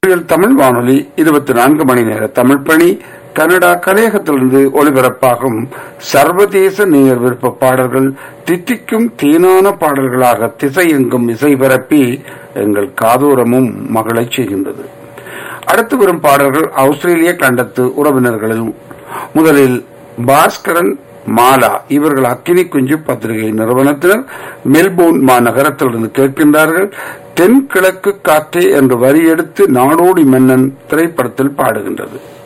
மொழியில் தமிழ் வானொலி இருபத்தி நான்கு மணி நேர தமிழ் பணி கனடா கலையகத்திலிருந்து ஒலிபரப்பாகும் சர்வதேச நேயர் விருப்ப பாடல்கள் தித்திக்கும் தேனான பாடல்களாக திசையெங்கும் இசை பரப்பி எங்கள் காதோரமும் மகிழச் செய்கின்றது அடுத்து வரும் பாடல்கள் ஆஸ்திரேலிய கண்டத்து உறவினர்களில் முதலில் பாஸ்கரன் மாலா இவர்கள் அக்கினி குஞ்சு பத்திரிகை நிறுவனத்தினர் மெல்போர்ன் மாநகரத்திலிருந்து கேட்கின்றார்கள் தென்கிழக்கு காற்றே என்று வரி எடுத்து நாடோடி மன்னன் திரைப்படத்தில் பாடுகின்றது